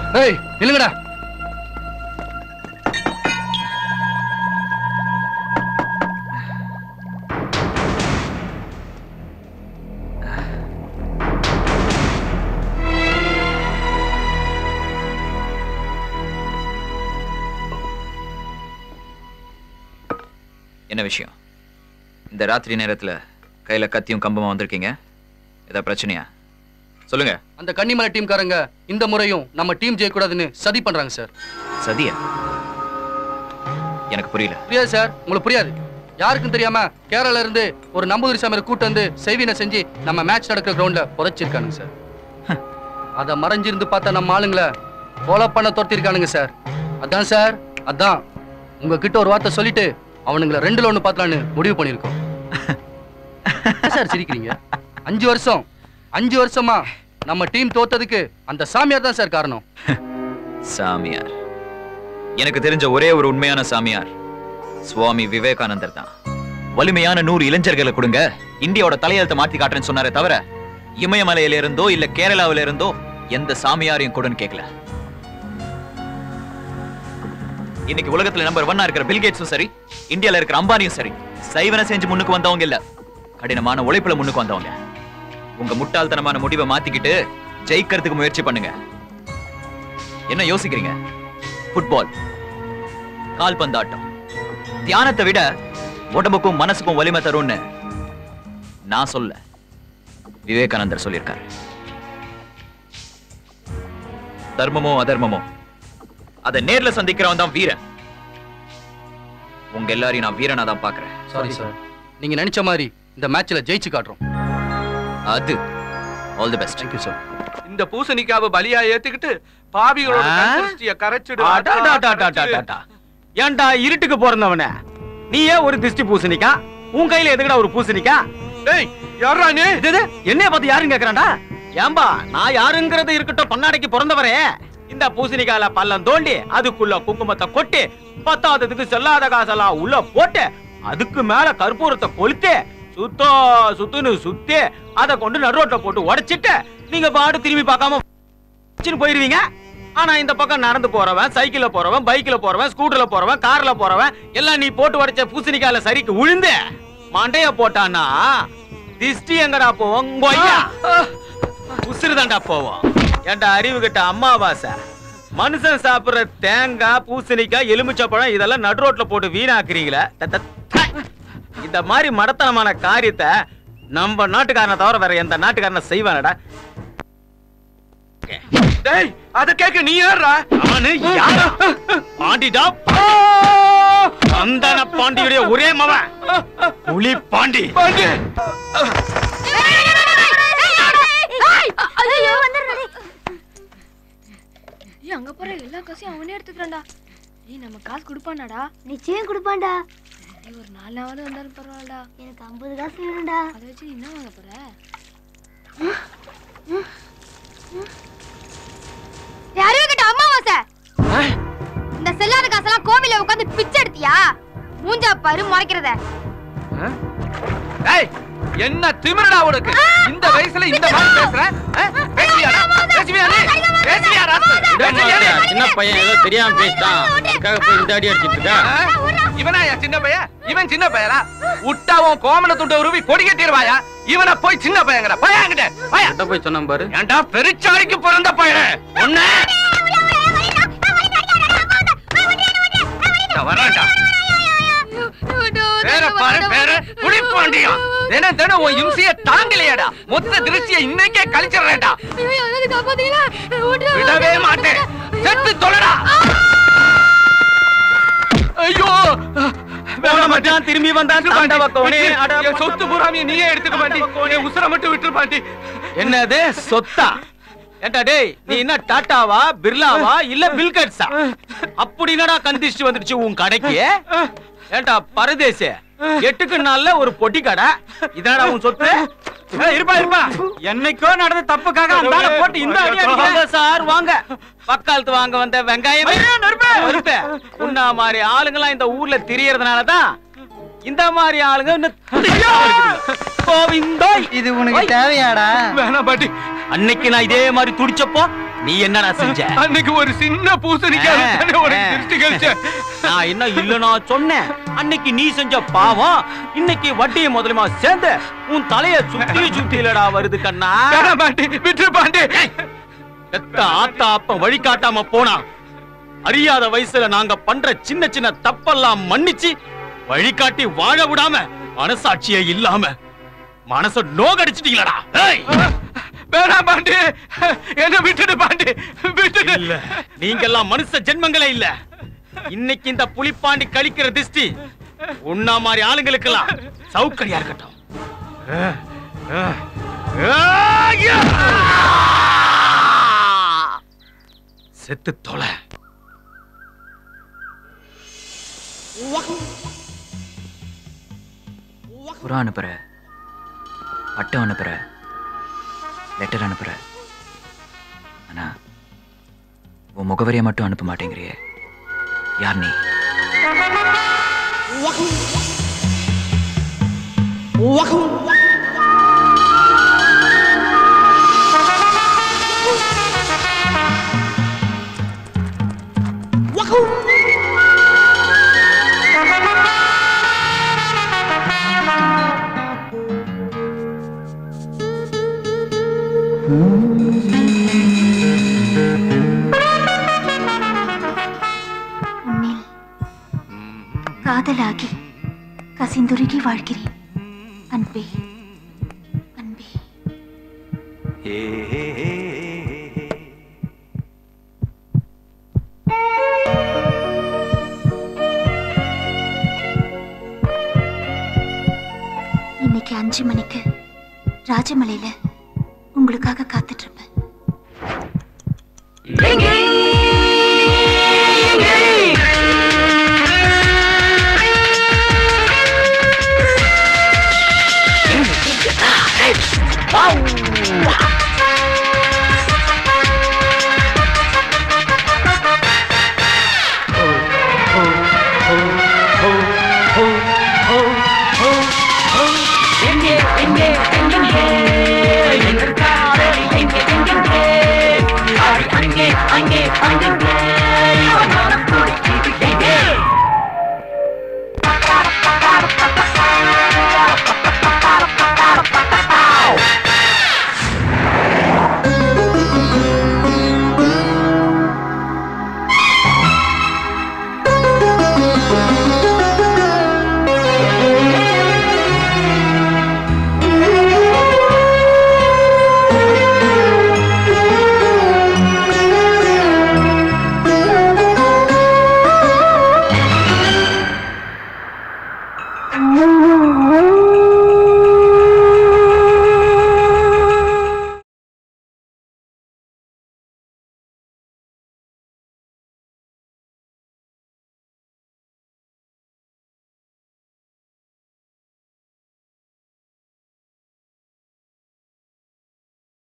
ஏய் நில்லுங்கடா என்ன விஷயம் இந்த ராத்திரி நேரத்துல கையில கத்தியும் கம்பமா வந்திருக்கீங்க ஏதாவது பிரச்சனையா சொல்லுங்க அந்த கன்னிமலை டீம்காரங்க இந்த முறையும் நம்ம டீம் ஜெயிக்கூடாதுன்னு சதி பண்றாங்க சார் சதியா எனக்கு புரியல புரியாது சார் உங்களுக்கு புரியாது யாருக்கும் தெரியாம கேரளா இருந்து ஒரு நம்பூதிரி சாமியை கூட்டு வந்து செய்வினை செஞ்சு நம்ம மேட்ச் நடக்கிற கிரவுண்ட்ல புதைச்சிருக்கானுங்க சார் அத மறைஞ்சிருந்து பார்த்த நம்ம ஆளுங்களை கொலை பண்ண துரத்திருக்கானுங்க சார் அதான் சார் அதான் உங்ககிட்ட ஒரு வார்த்தை சொல்லிட்டு அவனுங்களை ரெண்டுல ஒண்ணு பார்த்தலான்னு முடிவு பண்ணிருக்கோம் என்ன சார் சிரிக்கிறீங்க அஞ்சு வருஷம் அஞ்சு வருஷமா நம்ம டீம் தோத்ததுக்கு அந்த சாமியார் தான் சார் காரணம் சாமியார் எனக்கு தெரிஞ்ச ஒரே ஒரு உண்மையான சாமியார் சுவாமி விவேகானந்தர் தான் வலிமையான நூறு இளைஞர்களை கொடுங்க இந்தியாவோட தலையெழுத்தை மாத்தி காட்டுறேன்னு சொன்னாரே தவிர இமயமலையில இருந்தோ இல்ல கேரளாவில இருந்தோ எந்த சாமியாரையும் கொடுன்னு கேட்கல இன்னைக்கு உலகத்துல நம்பர் ஒன்னா இருக்கிற பில்கேட்ஸும் சரி இந்தியால இருக்கிற அம்பானியும் சரி சைவனை செஞ்சு முன்னுக்கு வந்தவங்க இல்ல கடினமான உழைப்புல முன்னுக்கு வந்தவங்க உங்க முட்டாள்தனமான முடிவை மாத்திக்கிட்டு ஜெயிக்கிறதுக்கு முயற்சி பண்ணுங்க என்ன யோசிக்கிறீங்க ஃபுட்பால் கால்பந்தாட்டம் தியானத்தை விட உடம்புக்கும் மனசுக்கும் வலிமை தரும்னு நான் சொல்ல விவேகானந்தர் சொல்லியிருக்காரு தர்மமோ அதர்மமோ அதை நேர்ல சந்திக்கிறவன் தான் வீரன் உங்க எல்லாரையும் நான் வீரனா தான் பாக்குறேன் சாரி சார் நீங்க நினைச்ச மாதிரி இந்த மேட்ச்ல ஜெயிச்சு காட்டுறோம் அது all the best thank you sir இந்த பூசணிக்காவை பலியா ஏத்துக்கிட்டு பாவிகளோட ஆ? கண்திருஷ்டிய கரைச்சிடு அடாடாடாடாடாடா. ஏன்டா இருட்டுக்கு பிறந்தவன நீயே ஒரு திஷ்டி பூசணிக்கா உன் கையில எதுக்குடா ஒரு பூசணிக்கா டேய் யாரா நீ இது இது, என்னைய பார்த்து யாருன்னு கேக்குறான்டா ஏம்பா நான் யாருங்கிறது இருக்கட்டும் பண்ணாடைக்கு பிறந்தவரே இந்த பூசணிக்கால பள்ளம் தோண்டி அதுக்குள்ள குங்குமத்தை கொட்டி பத்தாததுக்கு செல்லாத காசெல்லாம் உள்ள போட்டு அதுக்கு மேல கற்பூரத்தை கொளுத்து சுத்தோ சுத்துன்னு சுத்தி அதை கொண்டு நடுரோட்ல போட்டு உடைச்சிட்டு நீங்க பாடு திரும்பி பார்க்காம வச்சுன்னு போயிருவீங்க ஆனா இந்த பக்கம் நடந்து போறவன் சைக்கிள்ல போறவன் பைக்ல போறவன் ஸ்கூட்டர்ல போறவன் கார்ல போறவன் எல்லாம் நீ போட்டு உடைச்ச பூசணிக்கால சரிக்கு விழுந்து மண்டைய போட்டானா திஷ்டி எங்கடா போவோம் கொய்யா உசுறுதாண்டா போவோம் ஏன்டா அறிவு கிட்ட அம்மாவாசை மனுஷன் சாப்பிடுற தேங்காய் பூசணிக்காய் எலுமிச்சப்பழம் இதெல்லாம் நடு ரோட்ல போட்டு வீணாக்குறீங்களே த, த, த. இந்த மாதிரி மடத்தனமான காரியத்தை நம்ம நாட்டுக்காரனை தவிர வேற எந்த நாட்டுக்காரனை செய்வானடா டேய் அத கேக்க நீ யாரா நானு யாரா பாண்டிடா சந்தன பாண்டியுடைய ஒரே மவன் புலி பாண்டி பாண்டி ஐயோ வந்துடுறே ஏய் அங்க போற எல்லா காசையும் அவனே எடுத்துக்கிறான்டா ஏய் நம்ம காசு கொடுப்பானாடா நிச்சயம் கொடுப்பான்டா ஏய் ஒரு நாலு நாள் வந்தாலும் பரவாயில்லடா எனக்கு ஐம்பது காசு வேணும்டா அதை வச்சு நீ என்ன வாங்க போற யாரையோ கிட்ட அம்மாவாசை இந்த செல்லாத காசெல்லாம் கோவில உட்காந்து பிச்சை எடுத்தியா மூஞ்சா பாரு முறைக்கிறத டேய் என்ன திமிரடா உனக்கு இந்த வயசுல இந்த மாதிரி பேசுற ஆ? பேசுவியாடா? பேசுவியா நீ? பேசுவியா ராஸ்கல்? பேசுவியா நீ? சின்ன பையன் ஏதோ தெரியாம பேசிட்டான் அதுக்காக போய் இந்த அடி அடிச்சிட்டு இருக்கா ஆ? இவனா என் சின்ன பையன் இவன் சின்ன பையனா விட்டா உன் கோமண துண்ட உருவி கொடி கட்டிடுவாயா இவனை போய் சின்ன பையங்கிற பையன்கிட்ட பையன் கிட்ட போய் சொன்னான் பாரு ஏன்டா பெருச்சாளிக்கு பிறந்த பையன் உன்ன வரான்டா பேர பாரு பேர புடிப்பாண்டியம் தினம் தினம் உன் இம்சைய தாங்கலையாடா மொத்த திருஷ்டிய இன்னைக்கே கழிச்சிடுறேன்டா விடவே மாட்டேன் செத்து தொலைடா ஐயோ போன மச்சான் திரும்பி வந்தான் தாண்டா பக்கவனே அட என் சொத்து பூராமிய நீயே எடுத்துக்க மாட்டி என் உசுர மட்டும் விட்டுரு பாட்டி என்னது சொத்தா ஏண்டா டேய் நீ என்ன டாட்டாவா பிர்லாவா இல்ல பில்கட்ஸா அப்படி என்னடா கந்திஷ்டி வந்துடுச்சு உன் கடைக்கு ஏண்டா பரதேசி எட்டுக்கு நாள்ல ஒரு பொட்டி கடை இதாடா உன் சொத்து ஏய், இருப்பா இருப்பா என்னைக்கோ நடந்த தப்புக்காக அந்த ஆளை போட்டு இந்த அடி அடிக்கிறீங்க சார் வாங்க பக்காலத்து வாங்க வந்த வெங்காயம் நெருப்பு உன்ன மாதிரி ஆளுங்கலாம் இந்த ஊர்ல திரியறதுனால தான் இந்த மாதிரி ஆளுங்க இன்னும் திரியாம இருக்குதுங்க. கோவிந்தோய் இது உனக்கு தேவையாடா வேணாம் பாட்டி அன்னைக்கு நான் இதே மாதிரி துடிச்சப்போ நீ என்னடா செஞ்ச அன்னைக்கு ஒரு சின்ன பூசணிக்காய் தானே உனக்கு திருஷ்டி கழிச்சேன் நான் என்ன இல்லனா சொன்னேன் அன்னைக்கு நீ செஞ்ச பாவம் இன்னைக்கு வட்டியை முதலமா சேர்ந்து உன் தலைய சுத்தி சுத்திலடா வருது கண்ணா வேணாம் பாண்டி விட்டுரு பாண்டி எத்த ஆத்தா அப்ப வழி காட்டாம போனா அறியாத வயசுல நாங்க பண்ற சின்ன சின்ன தப்பெல்லாம் மன்னிச்சு வழிகாட்டி வாழ விடாம மனசாட்சியே இல்லாம மனச நோகடிச்சிட்டீங்களடா ஏய்! வேணாம் பாண்டி என்ன விட்டுடு பாண்டி விட்டுடு இல்ல நீங்க எல்லாம் மனுஷ ஜென்மங்களே இல்ல இன்னைக்கு இந்த புலிப்பாண்டி கழிக்கிற திஷ்டி உன்னா மாதிரி ஆளுங்களுக்கெல்லாம் சௌகரியா இருக்கட்டும் அஹ், அஹ், ஐயா! செத்து தொலை புறா அனுப்புற பட்டம் அனுப்புற லெட்டர் அனுப்புற ஆனா உன் முகவரியை மட்டும் அனுப்ப மாட்டேங்கிறியே யார் நீ உன்னில் காதலாகி கசிந்துருகி வாழ்கிறேன் அன்பே அன்பே இன்னைக்கு அஞ்சு மணிக்கு ராஜமலையில உங்களுக்காக காத்துட்டு இருப்பேன் அங்கே அங்கே